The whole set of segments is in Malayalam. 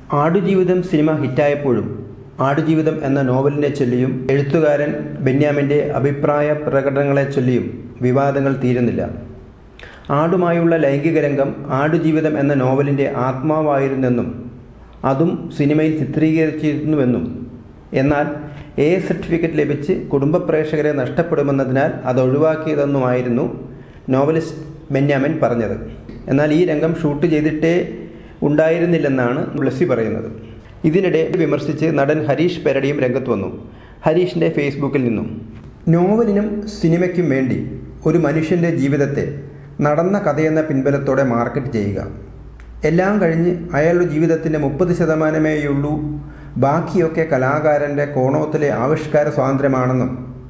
ആടുജീവിതം സിനിമ ഹിറ്റായപ്പോഴും ആടുജീവിതം എന്ന നോവലിനെ ചൊല്ലിയും എഴുത്തുകാരൻ ബെന്യാമിൻ്റെ അഭിപ്രായ പ്രകടനങ്ങളെ ചൊല്ലിയും വിവാദങ്ങൾ തീരുന്നില്ല ആടുമായുള്ള ലൈംഗിക രംഗം ആടുജീവിതം എന്ന നോവലിൻ്റെ ആത്മാവായിരുന്നെന്നും അതും സിനിമയിൽ ചിത്രീകരിച്ചിരുന്നുവെന്നും എന്നാൽ എ സർട്ടിഫിക്കറ്റ് ലഭിച്ച് കുടുംബ പ്രേക്ഷകരെ നഷ്ടപ്പെടുമെന്നതിനാൽ അത് ഒഴിവാക്കിയതെന്നുമായിരുന്നു നോവലിസ്റ്റ് ബെന്യാമിൻ പറഞ്ഞത് എന്നാൽ ഈ രംഗം ഷൂട്ട് ചെയ്തിട്ടേ ഉണ്ടായിരുന്നില്ലെന്നാണ് ബ്ലസ്സി പറയുന്നത് ഇതിനിടെ വിമർശിച്ച് നടൻ ഹരീഷ് പെരടിയും രംഗത്ത് വന്നു ഹരീഷിൻ്റെ ഫേസ്ബുക്കിൽ നിന്നും നോവലിനും സിനിമയ്ക്കും വേണ്ടി ഒരു മനുഷ്യൻ്റെ ജീവിതത്തെ നടന്ന കഥയെന്ന പിൻബലത്തോടെ മാർക്കറ്റ് ചെയ്യുക എല്ലാം കഴിഞ്ഞ് അയാളുടെ ജീവിതത്തിൻ്റെ മുപ്പത് ശതമാനമേയുള്ളൂ ബാക്കിയൊക്കെ കലാകാരൻ്റെ കോണോത്തിലെ ആവിഷ്കാര സ്വാതന്ത്ര്യമാണെന്നും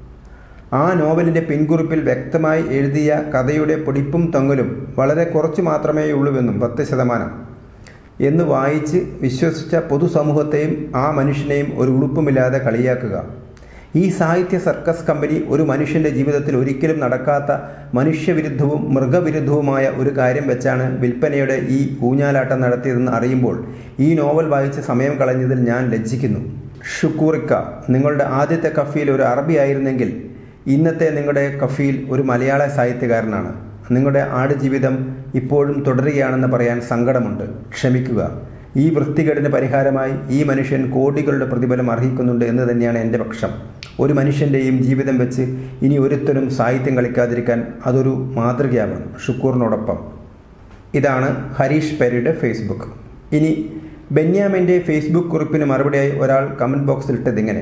ആ നോവലിൻ്റെ പിൻകുറിപ്പിൽ വ്യക്തമായി എഴുതിയ കഥയുടെ പൊടിപ്പും തൊങ്ങലും വളരെ കുറച്ച് മാത്രമേയുള്ളൂവെന്നും പത്ത് ശതമാനം എന്ന് വായിച്ച് വിശ്വസിച്ച പൊതുസമൂഹത്തെയും ആ മനുഷ്യനെയും ഒരു ഉളുപ്പുമില്ലാതെ കളിയാക്കുക ഈ സാഹിത്യ സർക്കസ് കമ്പനി ഒരു മനുഷ്യൻ്റെ ജീവിതത്തിൽ ഒരിക്കലും നടക്കാത്ത മനുഷ്യവിരുദ്ധവും മൃഗവിരുദ്ധവുമായ ഒരു കാര്യം വെച്ചാണ് വിൽപ്പനയുടെ ഈ ഊഞ്ഞാലാട്ടം നടത്തിയതെന്ന് അറിയുമ്പോൾ ഈ നോവൽ വായിച്ച് സമയം കളഞ്ഞതിൽ ഞാൻ ലജ്ജിക്കുന്നു ഷുക്കൂറിക്ക നിങ്ങളുടെ ആദ്യത്തെ കഫീൽ ഒരു അറബി ആയിരുന്നെങ്കിൽ ഇന്നത്തെ നിങ്ങളുടെ കഫീൽ ഒരു മലയാള സാഹിത്യകാരനാണ് നിങ്ങളുടെ ആടുജീവിതം ഇപ്പോഴും തുടരുകയാണെന്ന് പറയാൻ സങ്കടമുണ്ട് ക്ഷമിക്കുക ഈ വൃത്തികേടിന് പരിഹാരമായി ഈ മനുഷ്യൻ കോടികളുടെ പ്രതിഫലം അർഹിക്കുന്നുണ്ട് എന്ന് തന്നെയാണ് എൻ്റെ പക്ഷം ഒരു മനുഷ്യൻ്റെയും ജീവിതം വെച്ച് ഇനി ഒരുത്തരും സാഹിത്യം കളിക്കാതിരിക്കാൻ അതൊരു മാതൃകയാവണം ഷുക്കൂറിനോടൊപ്പം ഇതാണ് ഹരീഷ് പെരിയുടെ ഫേസ്ബുക്ക് ഇനി ബെന്യാമിൻ്റെ ഫേസ്ബുക്ക് കുറിപ്പിന് മറുപടിയായി ഒരാൾ കമൻറ്റ് ബോക്സിൽ ഇട്ടതിങ്ങനെ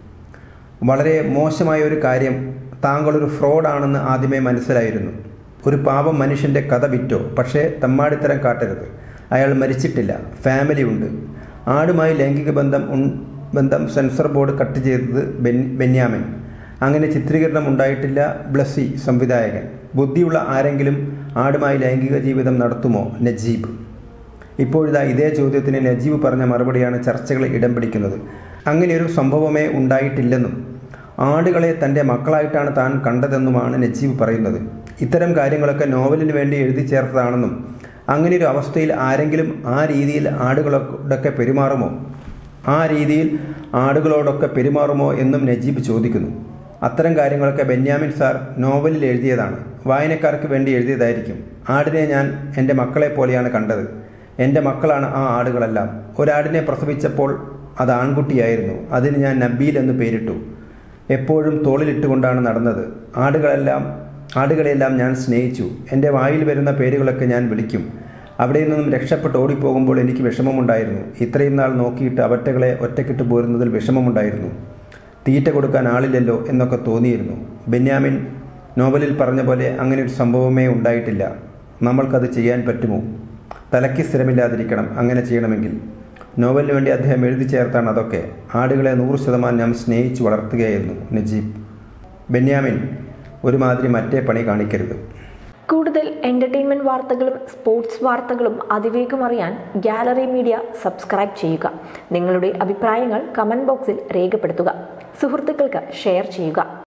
വളരെ മോശമായ ഒരു കാര്യം താങ്കളൊരു ഫ്രോഡാണെന്ന് ആദ്യമേ മനസ്സിലായിരുന്നു ഒരു പാവം മനുഷ്യൻ്റെ കഥ വിറ്റോ പക്ഷേ തമ്മാടിത്തരം കാട്ടരുത് അയാൾ മരിച്ചിട്ടില്ല ഫാമിലി ഉണ്ട് ആടുമായി ലൈംഗിക ബന്ധം ബന്ധം സെൻസർ ബോർഡ് കട്ട് ചെയ്തത് ബെൻ ബെന്യാമിൻ അങ്ങനെ ചിത്രീകരണം ഉണ്ടായിട്ടില്ല ബ്ലസ്സി സംവിധായകൻ ബുദ്ധിയുള്ള ആരെങ്കിലും ആടുമായി ലൈംഗിക ജീവിതം നടത്തുമോ നജീബ് ഇപ്പോഴിതാ ഇതേ ചോദ്യത്തിന് നജീബ് പറഞ്ഞ മറുപടിയാണ് ചർച്ചകളിൽ ഇടം പിടിക്കുന്നത് അങ്ങനെയൊരു സംഭവമേ ഉണ്ടായിട്ടില്ലെന്നും ആടുകളെ തൻ്റെ മക്കളായിട്ടാണ് താൻ കണ്ടതെന്നുമാണ് നജീബ് പറയുന്നത് ഇത്തരം കാര്യങ്ങളൊക്കെ നോവലിന് വേണ്ടി എഴുതി ചേർത്തതാണെന്നും അങ്ങനെയൊരു അവസ്ഥയിൽ ആരെങ്കിലും ആ രീതിയിൽ ആടുകളോടൊക്കെ പെരുമാറുമോ ആ രീതിയിൽ ആടുകളോടൊക്കെ പെരുമാറുമോ എന്നും നജീബ് ചോദിക്കുന്നു അത്തരം കാര്യങ്ങളൊക്കെ ബെന്യാമിൻ സാർ നോവലിൽ എഴുതിയതാണ് വായനക്കാർക്ക് വേണ്ടി എഴുതിയതായിരിക്കും ആടിനെ ഞാൻ എൻ്റെ മക്കളെ പോലെയാണ് കണ്ടത് എൻ്റെ മക്കളാണ് ആ ആടുകളെല്ലാം ഒരാടിനെ പ്രസവിച്ചപ്പോൾ അത് ആൺകുട്ടിയായിരുന്നു അതിന് ഞാൻ നബീൽ എന്ന് പേരിട്ടു എപ്പോഴും തോളിലിട്ടുകൊണ്ടാണ് നടന്നത് ആടുകളെല്ലാം ആടുകളെല്ലാം ഞാൻ സ്നേഹിച്ചു എൻ്റെ വായിൽ വരുന്ന പേരുകളൊക്കെ ഞാൻ വിളിക്കും അവിടെ നിന്നും രക്ഷപ്പെട്ട് ഓടിപ്പോകുമ്പോൾ എനിക്ക് വിഷമമുണ്ടായിരുന്നു ഇത്രയും നാൾ നോക്കിയിട്ട് അവറ്റകളെ ഒറ്റക്കിട്ട് പോരുന്നതിൽ വിഷമമുണ്ടായിരുന്നു തീറ്റ കൊടുക്കാൻ ആളില്ലല്ലോ എന്നൊക്കെ തോന്നിയിരുന്നു ബെന്യാമിൻ നോവലിൽ പറഞ്ഞ പോലെ അങ്ങനെ ഒരു സംഭവമേ ഉണ്ടായിട്ടില്ല നമ്മൾക്കത് ചെയ്യാൻ പറ്റുമോ തലയ്ക്ക് സ്ഥിരമില്ലാതിരിക്കണം അങ്ങനെ ചെയ്യണമെങ്കിൽ നോവലിന് വേണ്ടി അദ്ദേഹം എഴുതി ചേർത്താണ് അതൊക്കെ ആടുകളെ നൂറ് ശതമാനം ഞാൻ സ്നേഹിച്ചു വളർത്തുകയായിരുന്നു നജീബ് ബെന്യാമിൻ ഒരുമാതിരി മറ്റേ പണി കാണിക്കരുത് കൂടുതൽ എൻ്റർടൈൻമെൻറ്റ് വാർത്തകളും സ്പോർട്സ് വാർത്തകളും അതിവേഗം അറിയാൻ ഗാലറി മീഡിയ സബ്സ്ക്രൈബ് ചെയ്യുക നിങ്ങളുടെ അഭിപ്രായങ്ങൾ കമൻറ്റ് ബോക്സിൽ രേഖപ്പെടുത്തുക സുഹൃത്തുക്കൾക്ക് ഷെയർ ചെയ്യുക